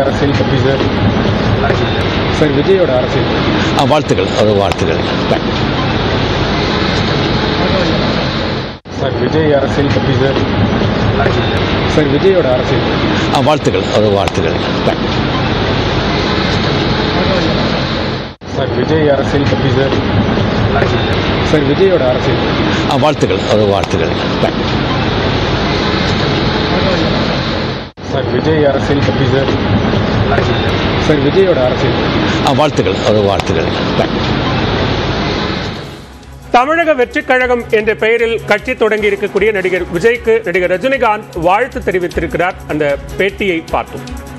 அரசியல் பற்றி sir sir விஜயோட அரசியல் ஆ, வாழ்த்துக்கள் அது வாழ்த்துக்கள் தேங்க் யூ. சார் விஜய் அரசியல் பற்றி சார் சார் விஜயோட அரசியல் ஆ, வாழ்த்துக்கள் அது வாழ்த்துக்கள் தேங்க் யூ. சார் விஜய் அரசியல் பற்றி சார் சார் விஜயோட அரசியல் ஆ, வாழ்த்துக்கள் அது வாழ்த்துக்கள் தேங்க் யூ. சார் விஜய் அரசியல் பற்றி சார் சார் விஜயோட அரசியல் ஆ, வாழ்த்துக்கள் அது வாழ்த்துக்கள் தேங்க் யூ. தமிழக வெற்றிக் கழகம் என்ற பெயரில் கட்சி தொடங்கி இருக்கக்கூடிய நடிகர் விஜய்க்கு நடிகர் ரஜினிகாந்த் வாழ்த்து தெரிவித்திருக்கிறார் அந்த பேட்டியை பார்த்தோம்